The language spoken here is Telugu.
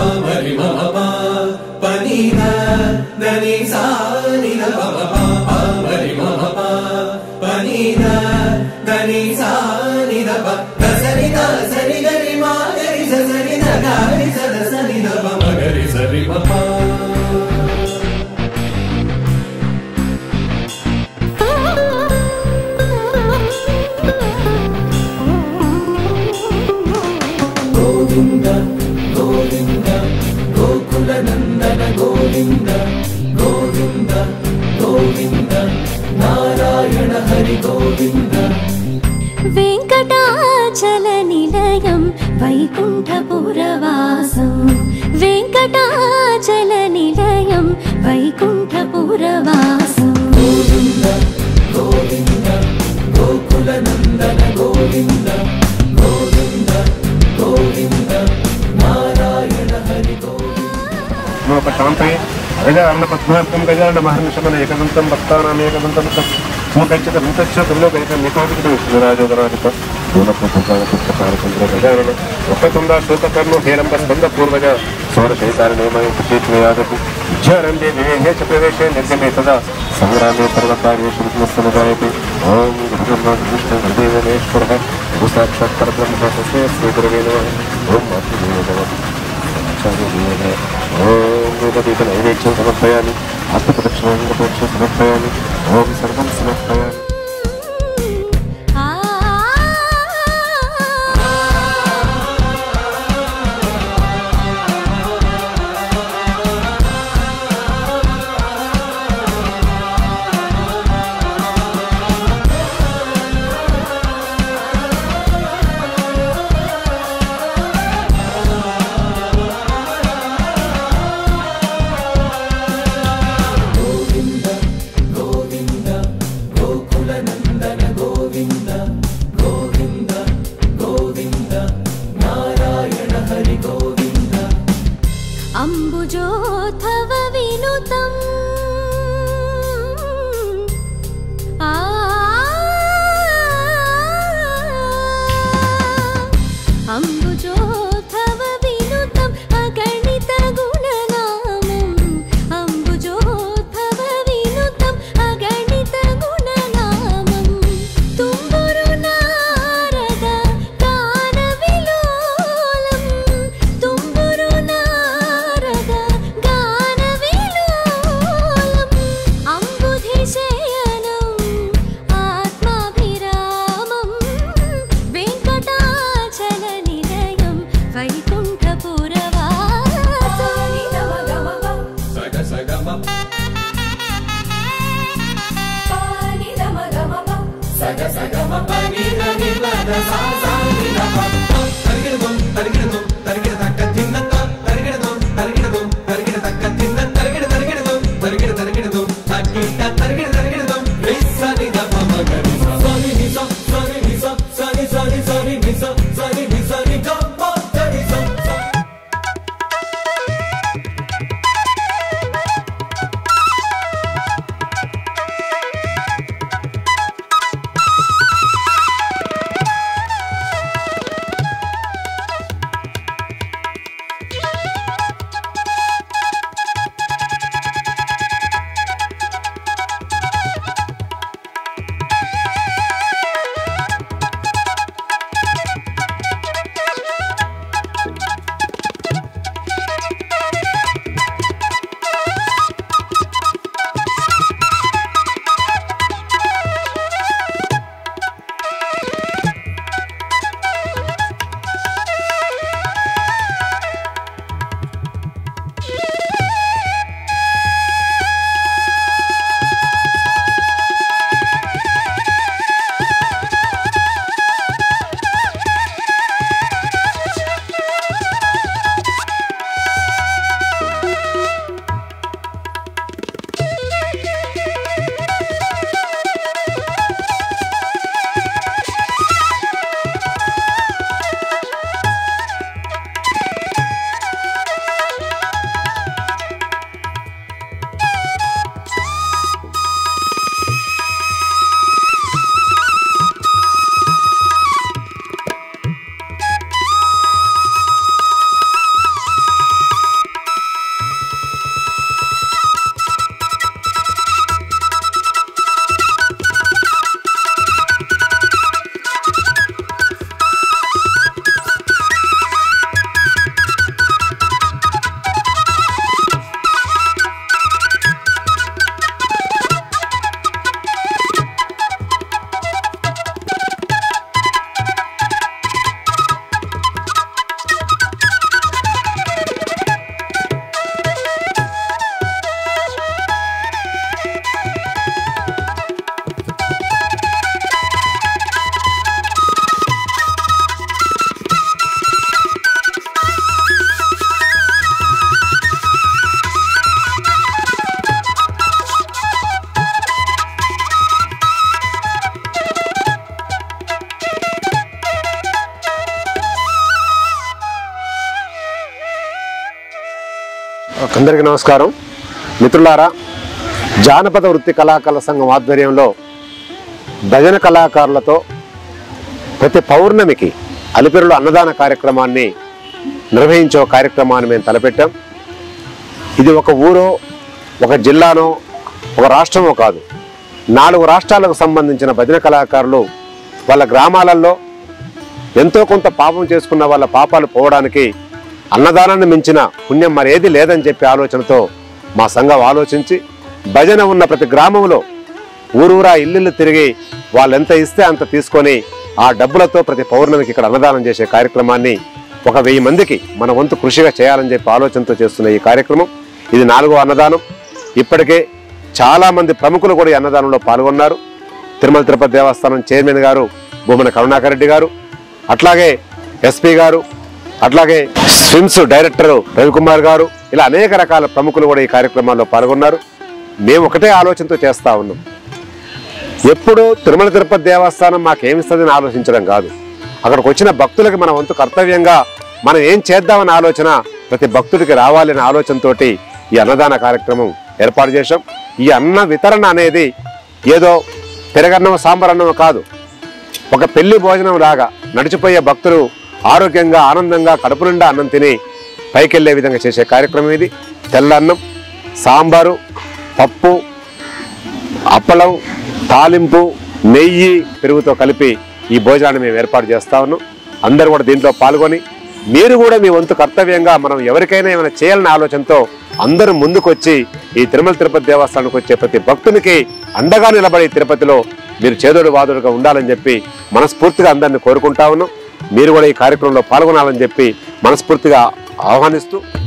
మరి మమ ప పని ద దని సా ని ద ప ప ప మరి మమ ప పని ద దని సా ని ద ప ద సరి ద సరి గరి మా గరి స సరి ద గరి స ద సరి ద ప మ గరి సరి మ ప గోవింద గోవింద గోకుల నందన గోవింద గోవింద గోవింద నారాయణ హరి గోవింద వెంకటాచల నిలయం వైకుంఠపురవాసం వెంకటాచల నిలయం వైకుంఠపురవాసం గోవింద గోవింద గోకుల నందన గోవింద గోవింద గోవింద నారాయణ హరి గోవింద శాంతయే గజాన్న పద్మార్థం గజాన్న మహర్నిశమన ఏకదంతం భక్తానాం ఏకదంతం మూకైచిత భూతచ్చ తుల్లోకైక నికోటిత విష్ణురాజోదరాధిప దూలపుత్రకారచంద్ర గజానన వక్రతుండ శోకకర్ణో హేరంబ స్కంద పూర్వజ సౌరశైతార నియమయ కుచేత్మయాదపి విద్యారంభే వివేహే చ ప్రవేశే నిర్గమే తదా సంగ్రామే సర్వకార్యేషు విఘ్నస్తనుజాయతే ఓం గురుబ్రహ్మ విష్ణు హృదయవేశ్వర గురు సాక్షాత్ పరబ్రహ్మ తస్మై శ్రీ గురవే నమః ఓం మాతృదేవో భవ ఓం వేదీత నైవేద్యం సమర్పయామి ఆత్మప్రదక్షిణాంగపక్ష సమర్పయామి ఓం సర్వం సమర్పయామి ఆ గోవింద గోవింద గోకుల నందన గోవింద గోవింద గోవింద నారాయణ హరి గోవింద అంబుజోత్థవ వినుతం ఆ అంబుజోత్థవ వినుతం అగణిత గుణనామం అంబుజోత్థవ వినుతం అగణిత గుణనామం తుంబురు నారద గాన విలోలం తుంబురు నారద గాన విలోలం అంబుధిశయనం ఆత్మాభిరామం వెంకటాచల నిలయం వైకుంఠపురవాసాని సగ సగ మ సగ సగ మ పని దని పద సా సా ని ద ప తరిగిడదం తరిగిడదం తరిగిడ తక్క తిన్నత తరిగిడదం తరిగిడదం తరిగిడ తక్క తిన్న తరిగిడ తరిగిడదం తరిగిడ తరిగిడదం తక్కిట తరిగిడ తరిగిడదం రిస ని ద ప మ గరి స స ని ని స స ని ని స స ని స ని స ని ని స స ని ని స ని ద ప గరి స స అందరికీ నమస్కారం మిత్రులారా జానపద వృత్తి కళాకారుల సంఘం ఆధ్వర్యంలో భజన కళాకారులతో ప్రతి పౌర్ణమికి అలిపిరిలో అన్నదాన కార్యక్రమాన్ని నిర్వహించే ఒక కార్యక్రమాన్ని మేము తలపెట్టాం ఇది ఒక ఊరో ఒక జిల్లానో ఒక రాష్ట్రమో కాదు నాలుగు రాష్ట్రాలకు సంబంధించిన భజన కళాకారులు వాళ్ళ గ్రామాలలో ఎంతో కొంత పాపం చేసుకున్న వాళ్ళ పాపాలు పోవడానికి అన్నదానాన్ని మించిన పుణ్యం మరేది లేదని చెప్పి ఆలోచనతో మా సంఘం ఆలోచించి భజన ఉన్న ప్రతి గ్రామంలో ఊరూరా ఇల్లు తిరిగి వాళ్ళు ఎంత ఇస్తే అంత తీసుకొని ఆ డబ్బులతో ప్రతి పౌర్ణమికి ఇక్కడ అన్నదానం చేసే కార్యక్రమాన్ని ఒక వెయ్యి మందికి మన వంతు కృషిగా చేయాలని చెప్పి ఆలోచనతో చేస్తున్న ఈ కార్యక్రమం ఇది నాలుగో అన్నదానం ఇప్పటికే చాలా మంది ప్రముఖులు కూడా ఈ అన్నదానంలో పాల్గొన్నారు తిరుమల తిరుపతి దేవస్థానం చైర్మన్ గారు భూమన కరుణాకర్ రెడ్డి గారు అట్లాగే ఎస్పీ గారు అట్లాగే స్విమ్స్ డైరెక్టర్ రవికుమార్ గారు ఇలా అనేక రకాల ప్రముఖులు కూడా ఈ కార్యక్రమాల్లో పాల్గొన్నారు మేము ఒకటే ఆలోచనతో చేస్తా ఉన్నాం ఎప్పుడు తిరుమల తిరుపతి దేవస్థానం మాకేమిస్తుందని ఆలోచించడం కాదు అక్కడికి వచ్చిన భక్తులకి మన వంతు కర్తవ్యంగా మనం ఏం చేద్దామనే ఆలోచన ప్రతి భక్తుడికి రావాలనే ఆలోచనతోటి ఈ అన్నదాన కార్యక్రమం ఏర్పాటు చేశాం ఈ అన్న వితరణ అనేది ఏదో పెరగన్నం సాంబార్ అన్నం కాదు ఒక పెళ్లి భోజనం లాగా నడిచిపోయే భక్తులు ఆరోగ్యంగా ఆనందంగా కడుపు నిండా అన్నం తిని పైకెళ్లే విధంగా చేసే కార్యక్రమం ఇది తెల్ల అన్నం సాంబారు పప్పు అప్పలం తాలింపు నెయ్యి పెరుగుతో కలిపి ఈ భోజనాన్ని మేము ఏర్పాటు చేస్తా ఉన్నాం అందరూ కూడా దీంట్లో పాల్గొని మీరు కూడా మీ వంతు కర్తవ్యంగా మనం ఎవరికైనా ఏమైనా చేయాలనే ఆలోచనతో అందరూ ముందుకొచ్చి ఈ తిరుమల తిరుపతి దేవస్థానానికి వచ్చే ప్రతి భక్తునికి అండగా నిలబడి తిరుపతిలో మీరు చేదోడు వాదుడుగా ఉండాలని చెప్పి మనస్ఫూర్తిగా అందరిని కోరుకుంటా ఉన్నాం మీరు కూడా ఈ కార్యక్రమంలో పాల్గొనాలని చెప్పి మనస్ఫూర్తిగా ఆహ్వానిస్తూ